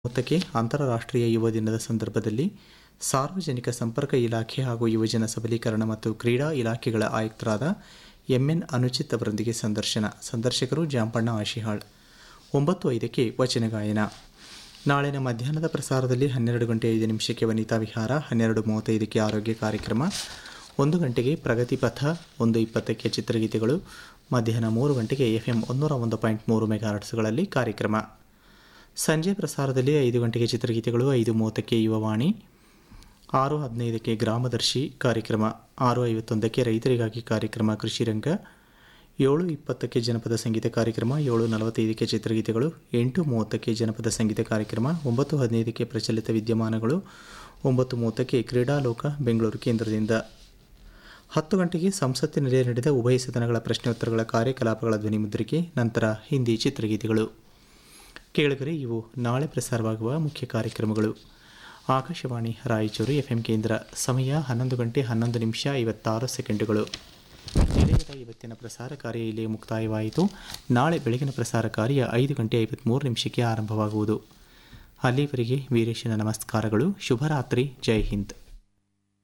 ಮೊತ್ತಕ್ಕೆ ಅಂತಾರಾಷ್ಟ್ರೀಯ ಯುವ ದಿನದ ಸಂದರ್ಭದಲ್ಲಿ ಸಾರ್ವಜನಿಕ ಸಂಪರ್ಕ ಇಲಾಖೆ ಹಾಗೂ ಯುವಜನ ಸಬಲೀಕರಣ ಮತ್ತು ಕ್ರೀಡಾ ಇಲಾಖೆಗಳ ಆಯುಕ್ತರಾದ ಎಂಎನ್ ಅನುಚಿತ್ ಅವರೊಂದಿಗೆ ಸಂದರ್ಶನ ಸಂದರ್ಶಕರು ಜಾಂಪಣ್ಣ ಆಶಿಹಾಳ್ ಒಂಬತ್ತು ಐದಕ್ಕೆ ವಚನ ಗಾಯನ ನಾಳಿನ ಮಧ್ಯಾಹ್ನದ ಪ್ರಸಾರದಲ್ಲಿ ಹನ್ನೆರಡು ಗಂಟೆ ಐದು ನಿಮಿಷಕ್ಕೆ ವನಿತಾ ವಿಹಾರ ಹನ್ನೆರಡು ಮೂವತ್ತೈದಕ್ಕೆ ಆರೋಗ್ಯ ಕಾರ್ಯಕ್ರಮ ಒಂದು ಗಂಟೆಗೆ ಪ್ರಗತಿ ಪಥ ಒಂದು ಇಪ್ಪತ್ತಕ್ಕೆ ಚಿತ್ರಗೀತೆಗಳು ಮಧ್ಯಾಹ್ನ ಮೂರು ಗಂಟೆಗೆ ಎಫ್ ಎಂ ಒಂದೂರ ಒಂದು ಪಾಯಿಂಟ್ ಮೂರು ಮೆಗಾಹರ್ಟ್ಸ್ಗಳಲ್ಲಿ ಕಾರ್ಯಕ್ರಮ ಸಂಜೆ ಪ್ರಸಾರದಲ್ಲಿ ಐದು ಗಂಟೆಗೆ ಚಿತ್ರಗೀತೆಗಳು ಐದು ಮೂವತ್ತಕ್ಕೆ ಯುವವಾಣಿ ಆರು ಹದಿನೈದಕ್ಕೆ ಗ್ರಾಮದರ್ಶಿ ಕಾರ್ಯಕ್ರಮ ಆರು ಐವತ್ತೊಂದಕ್ಕೆ ರೈತರಿಗಾಗಿ ಕಾರ್ಯಕ್ರಮ ಕೃಷಿ ರಂಗ ಏಳು ಇಪ್ಪತ್ತಕ್ಕೆ ಜನಪದ ಸಂಗೀತ ಕಾರ್ಯಕ್ರಮ ಏಳು ನಲವತ್ತೈದಕ್ಕೆ ಚಿತ್ರಗೀತೆಗಳು ಎಂಟು ಮೂವತ್ತಕ್ಕೆ ಜನಪದ ಸಂಗೀತ ಕಾರ್ಯಕ್ರಮ ಒಂಬತ್ತು ಹದಿನೈದಕ್ಕೆ ಪ್ರಚಲಿತ ವಿದ್ಯಮಾನಗಳು ಒಂಬತ್ತು ಮೂವತ್ತಕ್ಕೆ ಕ್ರೀಡಾಲೋಕ ಬೆಂಗಳೂರು ಕೇಂದ್ರದಿಂದ ಹತ್ತು ಗಂಟೆಗೆ ಸಂಸತ್ತಿನಲ್ಲಿ ನಡೆದ ಉಭಯ ಸದನಗಳ ಪ್ರಶ್ನೋತ್ತರಗಳ ಕಾರ್ಯಕಲಾಪಗಳ ಧ್ವನಿಮುದ್ರಿಕೆ ನಂತರ ಹಿಂದಿ ಚಿತ್ರಗೀತೆಗಳು ಕೇಳಿದರೆ ಇವು ನಾಳೆ ಪ್ರಸಾರವಾಗುವ ಮುಖ್ಯ ಕಾರ್ಯಕ್ರಮಗಳು ಆಕಾಶವಾಣಿ ರಾಯಚೂರು ಎಫ್ ಕೇಂದ್ರ ಸಮಯ ಹನ್ನೊಂದು ಗಂಟೆ ಹನ್ನೊಂದು ನಿಮಿಷ ಐವತ್ತಾರು ಸೆಕೆಂಡುಗಳು ನಿಲಯದ ಇವತ್ತಿನ ಪ್ರಸಾರ ಕಾರ್ಯ ಇಲ್ಲಿ ಮುಕ್ತಾಯವಾಯಿತು ನಾಳೆ ಬೆಳಗಿನ ಪ್ರಸಾರ ಕಾರ್ಯ ಐದು ಗಂಟೆ ಐವತ್ತ್ಮೂರು ನಿಮಿಷಕ್ಕೆ ಆರಂಭವಾಗುವುದು ಅಲ್ಲಿವರೆಗೆ ವೀರೇಶನ ನಮಸ್ಕಾರಗಳು ಶುಭರಾತ್ರಿ ಜೈ ಹಿಂದ್